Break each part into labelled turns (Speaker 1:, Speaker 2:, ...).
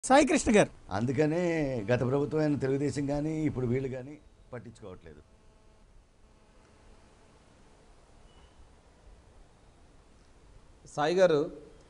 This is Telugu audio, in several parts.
Speaker 1: సాయి కృష్ణ గారు
Speaker 2: అందుకనే గత ప్రభుత్వమైన తెలుగుదేశం కానీ ఇప్పుడు వీళ్ళు కానీ పట్టించుకోవట్లేదు
Speaker 3: సాయి గారు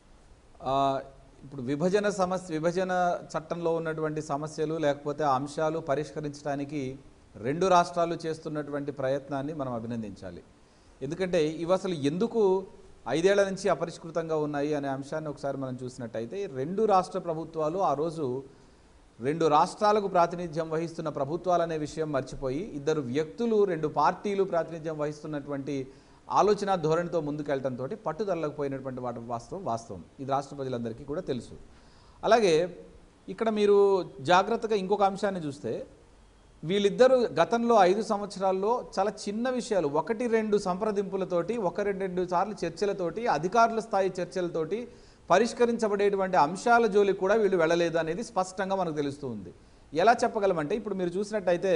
Speaker 3: ఆ, ఇప్పుడు విభజన సమస్య విభజన చట్టంలో ఉన్నటువంటి సమస్యలు లేకపోతే ఆ అంశాలు పరిష్కరించడానికి రెండు రాష్ట్రాలు చేస్తున్నటువంటి ప్రయత్నాన్ని మనం అభినందించాలి ఎందుకంటే ఇవి అసలు ఎందుకు ఐదేళ్ల నుంచి అపరిష్కృతంగా ఉన్నాయి అనే అంశాన్ని ఒకసారి మనం చూసినట్టయితే రెండు రాష్ట్ర ప్రభుత్వాలు ఆ రోజు రెండు రాష్ట్రాలకు ప్రాతినిధ్యం వహిస్తున్న ప్రభుత్వాలు అనే విషయం మర్చిపోయి ఇద్దరు వ్యక్తులు రెండు పార్టీలు ప్రాతినిధ్యం వహిస్తున్నటువంటి ఆలోచన ధోరణితో ముందుకెళ్ళడంతో పట్టుదలకు పోయినటువంటి వాటి వాస్తవం వాస్తవం ఇది రాష్ట్ర ప్రజలందరికీ కూడా తెలుసు అలాగే ఇక్కడ మీరు జాగ్రత్తగా ఇంకొక అంశాన్ని చూస్తే వీళ్ళిద్దరూ గతంలో ఐదు సంవత్సరాల్లో చాలా చిన్న విషయాలు ఒకటి రెండు సంప్రదింపులతోటి ఒక రెండు రెండు సార్లు చర్చలతోటి అధికారుల స్థాయి చర్చలతోటి పరిష్కరించబడేటువంటి అంశాల జోలికి కూడా వీళ్ళు వెళ్ళలేదు అనేది స్పష్టంగా మనకు తెలుస్తూ ఉంది ఎలా చెప్పగలమంటే ఇప్పుడు మీరు చూసినట్టయితే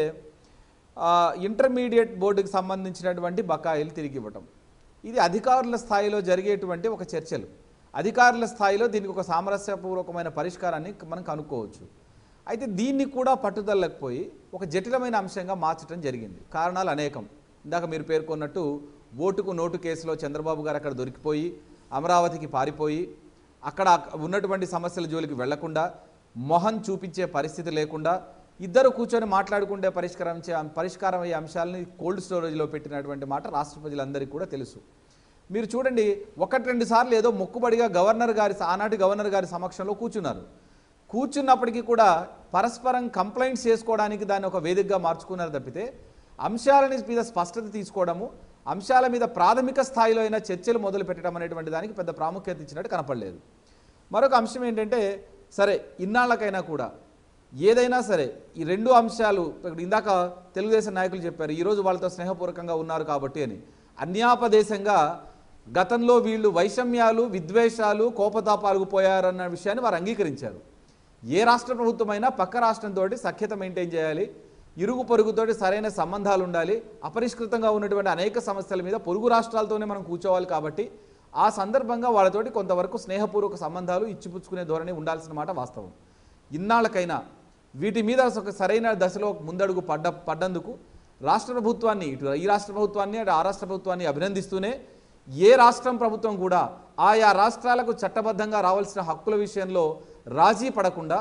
Speaker 3: ఆ, ఇంటర్మీడియట్ బోర్డుకి సంబంధించినటువంటి బకాయిలు తిరిగి ఇవ్వటం ఇది అధికారుల స్థాయిలో జరిగేటువంటి ఒక చర్చలు అధికారుల స్థాయిలో దీనికి ఒక సామరస్యపూర్వకమైన పరిష్కారాన్ని మనం కనుక్కోవచ్చు అయితే దీన్ని కూడా పట్టుదలకపోయి ఒక జటిలమైన అంశంగా మార్చడం జరిగింది కారణాలు అనేకం ఇందాక మీరు పేర్కొన్నట్టు ఓటుకు నోటు కేసులో చంద్రబాబు గారు అక్కడ దొరికిపోయి అమరావతికి పారిపోయి అక్కడ ఉన్నటువంటి సమస్యల జోలికి వెళ్లకుండా మొహం చూపించే పరిస్థితి లేకుండా ఇద్దరు కూర్చొని మాట్లాడుకుంటే పరిష్కారం చే పరిష్కారం అయ్యే అంశాలని కోల్డ్ స్టోరేజ్లో పెట్టినటువంటి మాట రాష్ట్ర ప్రజలందరికీ కూడా తెలుసు మీరు చూడండి ఒకటి రెండు సార్లు ఏదో మొక్కుబడిగా గవర్నర్ గారి ఆనాటి గవర్నర్ గారి సమక్షంలో కూర్చున్నారు కూర్చున్నప్పటికీ కూడా పరస్పరం కంప్లైంట్స్ చేసుకోవడానికి దాన్ని ఒక వేదికగా మార్చుకున్నారు తప్పితే అంశాలని మీద స్పష్టత తీసుకోవడము అంశాల మీద ప్రాథమిక స్థాయిలో అయినా చర్చలు మొదలు పెట్టడం అనేటువంటి దానికి పెద్ద ప్రాముఖ్యత ఇచ్చినట్టు కనపడలేదు మరొక అంశం ఏంటంటే సరే ఇన్నాళ్ళకైనా కూడా ఏదైనా సరే ఈ రెండు అంశాలు ఇప్పుడు ఇందాక తెలుగుదేశం నాయకులు చెప్పారు ఈరోజు వాళ్ళతో స్నేహపూర్వకంగా ఉన్నారు కాబట్టి అని అన్యాపదేశంగా గతంలో వీళ్ళు వైషమ్యాలు విద్వేషాలు కోపతాపాలకు పోయారన్న విషయాన్ని వారు అంగీకరించారు ఏ రాష్ట్ర ప్రభుత్వమైనా పక్క రాష్ట్రంతో సఖ్యత మెయింటైన్ చేయాలి ఇరుగు పొరుగుతోటి సరైన సంబంధాలు ఉండాలి అపరిష్కృతంగా ఉన్నటువంటి అనేక సమస్యల మీద పొరుగు రాష్ట్రాలతోనే మనం కూర్చోవాలి కాబట్టి ఆ సందర్భంగా వాళ్ళతోటి కొంతవరకు స్నేహపూర్వక సంబంధాలు ఇచ్చిపుచ్చుకునే ధోరణి ఉండాల్సిన మాట వాస్తవం ఇన్నాళ్ళకైనా వీటి మీద ఒక సరైన దశలో ముందడుగు పడ్డ పడ్డందుకు రాష్ట్ర ప్రభుత్వాన్ని ఇటు ఈ రాష్ట్ర ప్రభుత్వాన్ని అటు ఆ రాష్ట్ర ప్రభుత్వాన్ని అభినందిస్తూనే ఏ రాష్ట్రం ప్రభుత్వం కూడా ఆయా రాష్ట్రాలకు చట్టబద్ధంగా రావాల్సిన హక్కుల విషయంలో రాజీ పడకుండా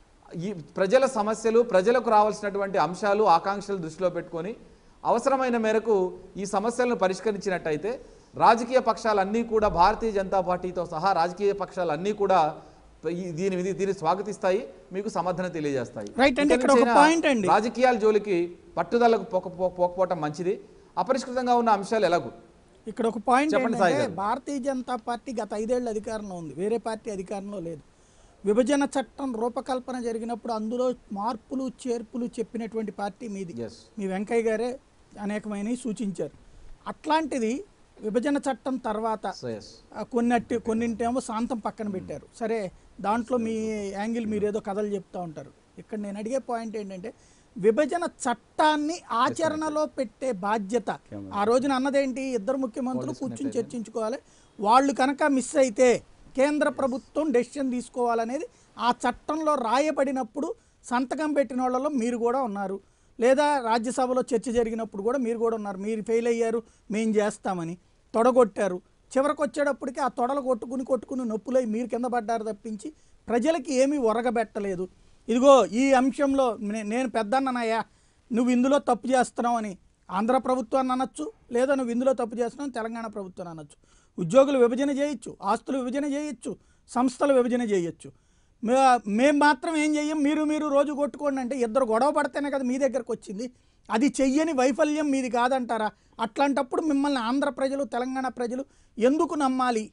Speaker 3: ఈ ప్రజల సమస్యలు ప్రజలకు రావాల్సినటువంటి అంశాలు ఆకాంక్షలు దృష్టిలో పెట్టుకొని అవసరమైన మేరకు ఈ సమస్యలను పరిష్కరించినట్టయితే రాజకీయ పక్షాలన్నీ కూడా భారతీయ జనతా పార్టీతో సహా రాజకీయ పక్షాలన్నీ కూడా ఈ- దీని మీద దీన్ని స్వాగతిస్తాయి మీకు సమర్థన తెలియజేస్తాయి
Speaker 1: Right అండి,
Speaker 3: ఇక
Speaker 1: ఇక్కడ ఒక
Speaker 3: నుంచైనా
Speaker 1: point అండి.
Speaker 3: రాజకీయాల జోలికి పట్టుదలకు పోక పో- పోకపోవటం మంచిది అపరిష్కృతంగా ఉన్న అంశాలు ఎలాగూ
Speaker 1: ఇక్కడ ఒక పాయింట్
Speaker 3: చెప్పండి సాయి
Speaker 1: ఏంటంటే
Speaker 3: గారు.
Speaker 1: భారతీయ జనతా పార్టీ గత ఐదేళ్ళు అధికారంలో ఉంది వేరే పార్టీ అధికారంలో లేదు విభజన చట్టం రూపకల్పన జరిగినప్పుడు అందులో మార్పులు చేర్పులు చెప్పినటువంటి పార్టీ మీది
Speaker 3: ఎస్
Speaker 1: మీ వెంకయ్య గారే అనేకమైనవి సూచించారు అట్లాంటిది విభజన చట్టం తర్వాత
Speaker 3: సో ఎస్
Speaker 1: ఆ, కొన్నట్టు కొన్నింటేమో శాంతం పక్కన పెట్టారు సరే దాంట్లో మీ యాంగిల్ మీరు ఏదో కథలు చెప్తా ఉంటారు ఇక్కడ నేను అడిగే పాయింట్ ఏంటంటే విభజన చట్టాన్ని ఆచరణలో పెట్టే బాధ్యత ఆ రోజున అన్నదేంటి ఇద్దరు ముఖ్యమంత్రులు కూర్చుని చర్చించుకోవాలి వాళ్ళు కనుక మిస్ అయితే కేంద్ర ప్రభుత్వం డెసిషన్ తీసుకోవాలనేది ఆ చట్టంలో రాయబడినప్పుడు సంతకం పెట్టిన వాళ్ళలో మీరు కూడా ఉన్నారు లేదా రాజ్యసభలో చర్చ జరిగినప్పుడు కూడా మీరు కూడా ఉన్నారు మీరు ఫెయిల్ అయ్యారు మేం చేస్తామని తొడగొట్టారు చివరికి వచ్చేటప్పటికి ఆ తొడలు కొట్టుకుని కొట్టుకుని నొప్పులై మీరు కింద పడ్డారు తప్పించి ప్రజలకి ఏమీ ఒరగబెట్టలేదు ఇదిగో ఈ అంశంలో నే- నేను పెద్దన్ననయ్యా నువ్వు ఇందులో తప్పు చేస్తున్నావు అని ఆంధ్ర ప్రభుత్వాన్ని అనొచ్చు లేదా నువ్వు ఇందులో తప్పు చేస్తున్నావు అని తెలంగాణ ప్రభుత్వాన్ని అనొచ్చు ఉద్యోగులు విభజన చేయొచ్చు ఆస్తులు విభజన చేయొచ్చు సంస్థలు విభజన చేయొచ్చు మే- మేము మాత్రం ఏం చెయ్యం మీరు మీరు రోజు కొట్టుకోండి అంటే ఇద్దరు గొడవ పడితేనే కదా మీ దగ్గరకు వచ్చింది అది చెయ్యని వైఫల్యం మీది కాదంటారా అట్లాంటప్పుడు మిమ్మల్ని ఆంధ్ర ప్రజలు తెలంగాణ ప్రజలు ఎందుకు నమ్మాలి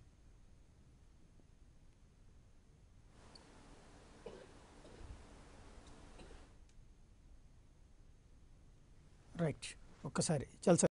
Speaker 1: రైట్ ఒక్కసారి చల్ సార్